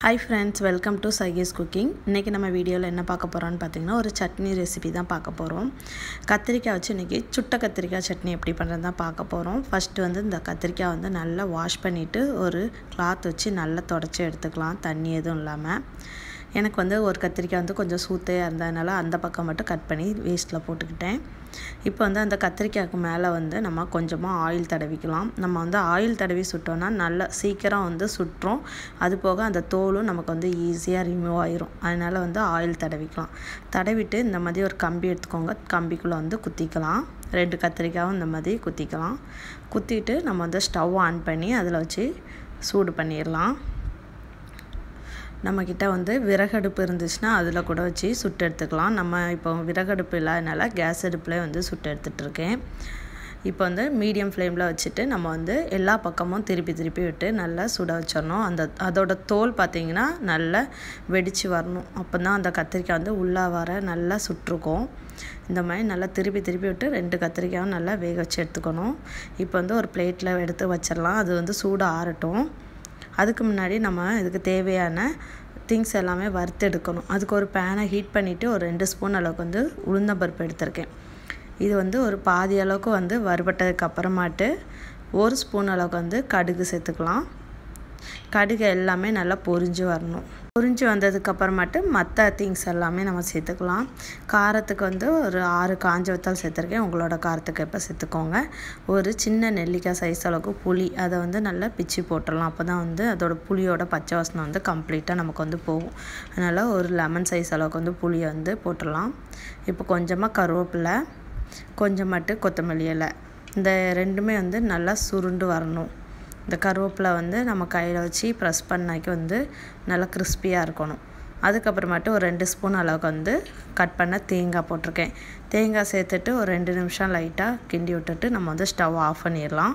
hi friends welcome to சைகேஸ் cooking இன்றைக்கி நம்ம வீடியோவில் என்ன பார்க்க போகிறோம்னு பார்த்தீங்கன்னா ஒரு சட்னி ரெசிபி தான் பார்க்க போகிறோம் கத்திரிக்காய் வச்சு இன்றைக்கி சுட்ட கத்திரிக்காய் சட்னி எப்படி பண்ணுறது தான் பார்க்க போகிறோம் ஃபஸ்ட்டு வந்து இந்த கத்திரிக்காய் வந்து நல்லா வாஷ் பண்ணிவிட்டு ஒரு கிளாத் வச்சு நல்லா தொடச்சி எடுத்துக்கலாம் தண்ணி எதுவும் இல்லாமல் எனக்கு வந்து ஒரு கத்திரிக்காய் வந்து கொஞ்சம் சூத்தையாக இருந்ததுனால அந்த பக்கம் மட்டும் கட் பண்ணி வேஸ்ட்டில் போட்டுக்கிட்டேன் இப்போ வந்து அந்த கத்திரிக்காய்க்கு மேலே வந்து நம்ம கொஞ்சமாக ஆயில் தடவிக்கலாம் நம்ம வந்து ஆயில் தடவி சுட்டோன்னா நல்லா சீக்கிரம் வந்து சுட்டுரும் அது போக அந்த தோலும் நமக்கு வந்து ஈஸியாக ரிமூவ் ஆயிரும் அதனால் வந்து ஆயில் தடவிக்கலாம் தடவிட்டு இந்த மாதிரி ஒரு கம்பி எடுத்துக்கோங்க கம்பிக்குள்ளே வந்து குத்திக்கலாம் ரெண்டு கத்திரிக்காயும் இந்த மாதிரி குத்திக்கலாம் குத்திட்டு நம்ம வந்து ஸ்டவ் ஆன் பண்ணி அதில் வச்சு சூடு பண்ணிடலாம் நம்மக்கிட்ட வந்து விறகடுப்பு இருந்துச்சுன்னா அதில் கூட வச்சு சுட்டு எடுத்துக்கலாம் நம்ம இப்போ விறகடுப்பு இல்லாதனால கேஸ் அடுப்பில் வந்து சுட்டு எடுத்துகிட்ருக்கேன் இப்போ வந்து மீடியம் ஃப்ளேமில் வச்சுட்டு நம்ம வந்து எல்லா பக்கமும் திருப்பி திருப்பி விட்டு நல்லா சுட வச்சிடணும் அந்த அதோட தோல் பார்த்திங்கன்னா நல்லா வெடித்து வரணும் அப்போ தான் அந்த கத்திரிக்காய் வந்து உள்ளே வர நல்லா சுட்டிருக்கும் இந்த மாதிரி நல்லா திருப்பி திருப்பி விட்டு ரெண்டு கத்திரிக்காயும் நல்லா வேக வச்சு எடுத்துக்கணும் இப்போ வந்து ஒரு பிளேட்டில் எடுத்து வச்சிடலாம் அது வந்து சூடு ஆறட்டும் அதுக்கு முன்னாடி நம்ம இதுக்கு தேவையான திங்ஸ் எல்லாமே வறுத்து எடுக்கணும் அதுக்கு ஒரு பேனை ஹீட் பண்ணிவிட்டு ஒரு ரெண்டு ஸ்பூன் அளவுக்கு வந்து உளுந்தம்பருப்பு எடுத்திருக்கேன் இது வந்து ஒரு பாதி அளவுக்கு வந்து வறுபட்டதுக்கு அப்புறமாட்டு ஒரு ஸ்பூன் அளவுக்கு வந்து கடுகு சேர்த்துக்கலாம் கடுகு எல்லாமே நல்லா பொரிஞ்சு வரணும் பொரிஞ்சு வந்ததுக்கு அப்புறமாட்டு மற்ற திங்ஸ் எல்லாமே நம்ம சேர்த்துக்கலாம் காரத்துக்கு வந்து ஒரு ஆறு காஞ்ச வத்தால் சேர்த்துருக்கேன் உங்களோட காரத்துக்கு எப்போ சேர்த்துக்கோங்க ஒரு சின்ன நெல்லிக்காய் சைஸ் அளவுக்கு புளி அதை வந்து நல்லா பிச்சு போட்டுடலாம் அப்போ தான் வந்து அதோட புளியோட பச்சை வாசனை வந்து கம்ப்ளீட்டாக நமக்கு வந்து போகும் அதனால் ஒரு லெமன் சைஸ் அளவுக்கு வந்து புளியை வந்து போட்டுடலாம் இப்போ கொஞ்சமாக கருவேப்பிலை கொஞ்சமாட்டு கொத்தமல்லி இலை இந்த ரெண்டுமே வந்து நல்லா சுருண்டு வரணும் இந்த கருவேப்பிலை வந்து நம்ம கையில் வச்சு ப்ரெஸ் பண்ணாக்கி வந்து நல்லா கிறிஸ்பியாக இருக்கணும் அதுக்கப்புறமாட்டு ஒரு ரெண்டு ஸ்பூன் அளவுக்கு வந்து கட் பண்ண தேங்காய் போட்டிருக்கேன் தேங்காய் சேர்த்துட்டு ஒரு ரெண்டு நிமிஷம் லைட்டாக கிண்டி விட்டுட்டு நம்ம வந்து ஸ்டவ் ஆஃப் பண்ணிடலாம்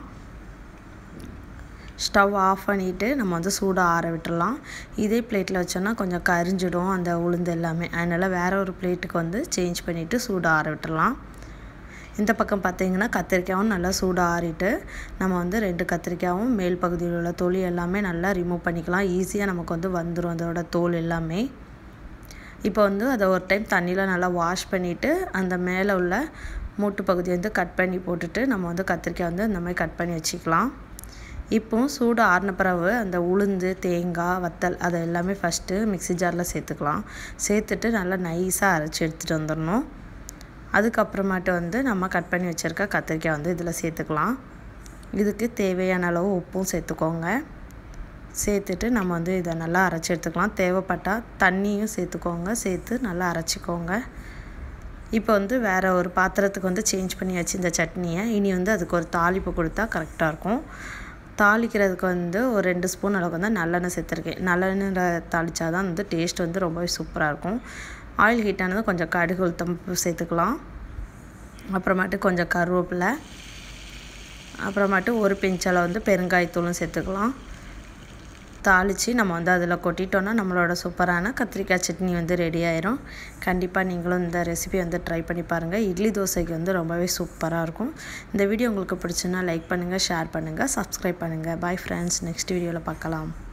ஸ்டவ் ஆஃப் பண்ணிவிட்டு நம்ம வந்து சூடாக ஆற விட்டுடலாம் இதே பிளேட்டில் வச்சோன்னா கொஞ்சம் கரிஞ்சிடும் அந்த உளுந்து எல்லாமே அதனால் வேறு ஒரு பிளேட்டுக்கு வந்து சேஞ்ச் பண்ணிவிட்டு சூடாக ஆற விட்டுடலாம் இந்த பக்கம் பார்த்திங்கன்னா கத்திரிக்காயும் நல்லா சூடாக ஆறிட்டு நம்ம வந்து ரெண்டு கத்திரிக்காயும் மேல் பகுதியில் உள்ள தோல் எல்லாமே நல்லா ரிமூவ் பண்ணிக்கலாம் ஈஸியாக நமக்கு வந்து வந்துடும் அதோட தோல் எல்லாமே இப்போ வந்து அதை ஒரு டைம் தண்ணியில் நல்லா வாஷ் பண்ணிவிட்டு அந்த மேலே உள்ள மூட்டு பகுதியை வந்து கட் பண்ணி போட்டுட்டு நம்ம வந்து கத்திரிக்காய் வந்து இந்த மாதிரி கட் பண்ணி வச்சுக்கலாம் இப்போவும் சூடு ஆறின பிறகு அந்த உளுந்து தேங்காய் வத்தல் அதை எல்லாமே ஃபஸ்ட்டு மிக்சி ஜாரில் சேர்த்துக்கலாம் சேர்த்துட்டு நல்லா நைஸாக அரைச்சி எடுத்துகிட்டு வந்துடணும் அதுக்கப்புறமாட்டு வந்து நம்ம கட் பண்ணி வச்சுருக்க கத்திரிக்காய் வந்து இதில் சேர்த்துக்கலாம் இதுக்கு தேவையான அளவு உப்பும் சேர்த்துக்கோங்க சேர்த்துட்டு நம்ம வந்து இதை நல்லா அரைச்சி எடுத்துக்கலாம் தேவைப்பட்டால் தண்ணியும் சேர்த்துக்கோங்க சேர்த்து நல்லா அரைச்சிக்கோங்க இப்போ வந்து வேறு ஒரு பாத்திரத்துக்கு வந்து சேஞ்ச் பண்ணியாச்சு இந்த சட்னியை இனி வந்து அதுக்கு ஒரு தாளிப்பு கொடுத்தா கரெக்டாக இருக்கும் தாளிக்கிறதுக்கு வந்து ஒரு ரெண்டு ஸ்பூன் அளவுக்கு வந்து நல்லெண்ணெய் சேர்த்துருக்கேன் நல்லெண்ணெய் தாளித்தா தான் வந்து டேஸ்ட் வந்து ரொம்பவே சூப்பராக இருக்கும் ஆயில் ஹீட் ஆனதும் கொஞ்சம் கடுகு உளுத்தம்பு சேர்த்துக்கலாம் அப்புறமாட்டு கொஞ்சம் கருவேப்பிலை அப்புறமாட்டு ஒரு பிஞ்சளவு வந்து பெருங்காயத்தூளும் சேர்த்துக்கலாம் தாளித்து நம்ம வந்து அதில் கொட்டிட்டோன்னா நம்மளோட சூப்பரான கத்திரிக்காய் சட்னி வந்து ரெடி ஆயிரும் கண்டிப்பாக நீங்களும் இந்த ரெசிபி வந்து ட்ரை பண்ணி பாருங்கள் இட்லி தோசைக்கு வந்து ரொம்பவே சூப்பராக இருக்கும் இந்த வீடியோ உங்களுக்கு பிடிச்சுன்னா லைக் பண்ணுங்கள் ஷேர் பண்ணுங்கள் சப்ஸ்கிரைப் பண்ணுங்கள் பாய் ஃப்ரெண்ட்ஸ் நெக்ஸ்ட் வீடியோவில் பார்க்கலாம்